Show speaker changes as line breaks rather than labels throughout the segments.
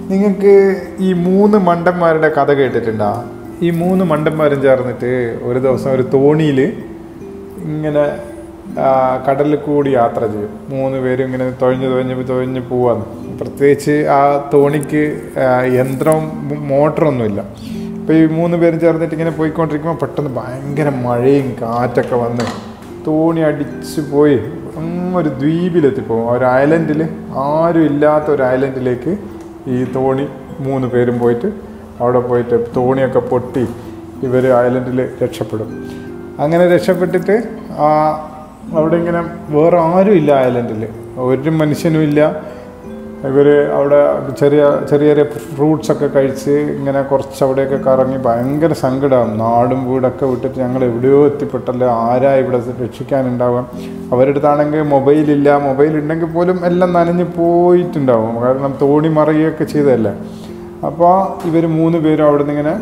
നിങ്ങൾക്ക് ഈ മൂന്ന് മണ്ടന്മാരുടെ കഥ കേട്ടിട്ടുണ്ടോ ഈ മൂന്ന് മണ്ടന്മാരും ചേർന്നിട്ട് ഒരു ദിവസം ഒരു തോണിയിൽ ഇങ്ങനെ ആ, കടലിൽ കൂടി യാത്ര ചെയ്യും മൂന്ന് പേരും ഇങ്ങനെ തൊഴിഞ്ഞ് തൊഴിഞ്ഞ് തൊഴിഞ്ഞ് പോവാന്ന് പ്രത്യേകിച്ച് ആ തോണിക്ക് ആ, യന്ത്രവും മോട്ടറൊന്നുമില്ല അപ്പോൾ ഈ മൂന്ന് പേരും ചേർന്നിട്ട് ഇങ്ങനെ പോയിക്കൊണ്ടിരിക്കുമ്പോൾ പെട്ടെന്ന് ഭയങ്കര മഴയും കാറ്റൊക്കെ വന്ന് തോണി അടിച്ച് പോയി അങ്ങ് ഒരു ദ്വീപിലെത്തിപ്പോകും ഒരു ഐലൻഡിൽ ആരും ഇല്ലാത്ത ഒരു ഐലൻഡിലേക്ക് ഈ തോണി മൂന്ന് പേരും പോയിട്ട് അവിടെ പോയിട്ട് തോണിയൊക്കെ പൊട്ടി ഇവർ ഐലൻഡിൽ രക്ഷപ്പെടും അങ്ങനെ രക്ഷപ്പെട്ടിട്ട് ആ അവിടെ ഇങ്ങനെ വേറെ ആരും ഇല്ല ഐലൻഡിൽ ഒരു മനുഷ്യനും ഇല്ല ഇവർ അവിടെ ചെറിയ ചെറിയ ചെറിയ ഫ്രൂട്ട്സ് ഒക്കെ കഴിച്ച് ഇങ്ങനെ കുറച്ച് അവിടെയൊക്കെ കറങ്ങി ഭയങ്കര സങ്കടമാകും നാടും വീടൊക്കെ വിട്ടിട്ട് ഞങ്ങൾ എവിടെയോ എത്തിപ്പെട്ടല്ലോ ആരാ ഇവിടെ രക്ഷിക്കാനുണ്ടാവുക അവരുടെ അടുത്താണെങ്കിൽ മൊബൈലില്ല മൊബൈൽ ഉണ്ടെങ്കിൽ പോലും എല്ലാം നനഞ്ഞ് പോയിട്ടുണ്ടാവും കാരണം തോണി മറിയുകയൊക്കെ ചെയ്തതല്ലേ അപ്പോൾ ഇവർ മൂന്ന് പേരും അവിടെ നിന്ന് ഇങ്ങനെ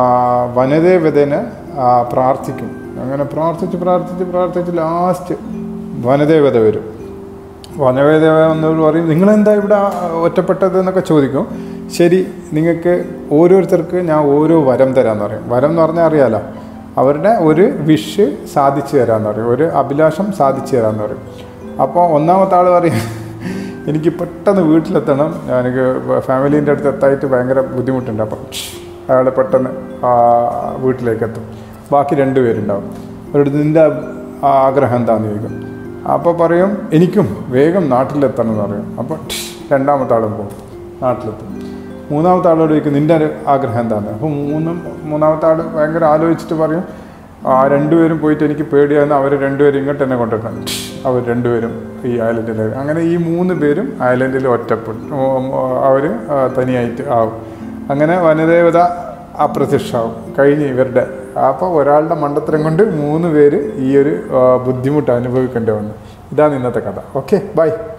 വനദേവതനെ പ്രാർത്ഥിക്കും അങ്ങനെ പ്രാർത്ഥിച്ച് പ്രാർത്ഥിച്ച് പ്രാർത്ഥിച്ച് ലാസ്റ്റ് വനദേവത വരും വനവേദേവ എന്നവർ പറയും നിങ്ങളെന്താ ഇവിടെ ഒറ്റപ്പെട്ടത് എന്നൊക്കെ ചോദിക്കും ശരി നിങ്ങൾക്ക് ഓരോരുത്തർക്ക് ഞാൻ ഓരോ വരം തരാമെന്ന് പറയും വരം എന്ന് പറഞ്ഞാൽ അറിയാലോ അവരുടെ ഒരു വിഷ് സാധിച്ചു തരാമെന്ന് പറയും ഒരു അഭിലാഷം സാധിച്ചു തരാമെന്ന് പറയും അപ്പോൾ ഒന്നാമത്തെ ആൾ പറയും എനിക്ക് പെട്ടെന്ന് വീട്ടിലെത്തണം എനിക്ക് ഫാമിലീൻ്റെ അടുത്ത് എത്തായിട്ട് ഭയങ്കര ബുദ്ധിമുട്ടുണ്ട് അപ്പം അയാൾ പെട്ടെന്ന് ആ, വീട്ടിലേക്ക് എത്തും ബാക്കി രണ്ട് പേരുണ്ടാവും അവരുടെ നിൻ്റെ ആഗ്രഹം എന്താണെന്ന് ചോദിക്കും അപ്പോൾ പറയും എനിക്കും വേഗം നാട്ടിലെത്തണം എന്ന് പറയും അപ്പോൾ രണ്ടാമത്തെ ആളും പോകും നാട്ടിലെത്തും മൂന്നാമത്തെ ആളോട് ചോദിക്കും നിൻ്റെ ഒരു ആഗ്രഹം എന്താണ് അപ്പോൾ മൂന്നും മൂന്നാമത്തെ ആൾ ഭയങ്കര ആലോചിച്ചിട്ട് പറയും ആ രണ്ടുപേരും പോയിട്ട് എനിക്ക് പേടിയായിരുന്നു അവർ രണ്ടുപേരും ഇങ്ങോട്ട് തന്നെ കൊണ്ടുവരണം അവർ രണ്ടുപേരും ഈ ഐലൻഡിൽ അങ്ങനെ ഈ മൂന്ന് പേരും ഐലൻഡിൽ ഒറ്റപ്പെട്ടു അവർ തനിയായിട്ട് ആവും അങ്ങനെ വനദേവത അപ്രത്യക്ഷമാവും കഴിഞ്ഞ് ഇവരുടെ അപ്പോൾ ഒരാളുടെ മണ്ടത്തരം കൊണ്ട് മൂന്ന് പേര് ഈ ഒരു ആ, ബുദ്ധിമുട്ട് അനുഭവിക്കേണ്ടി വന്നു ഇതാണ് ഇന്നത്തെ കഥ ഓക്കെ ബൈ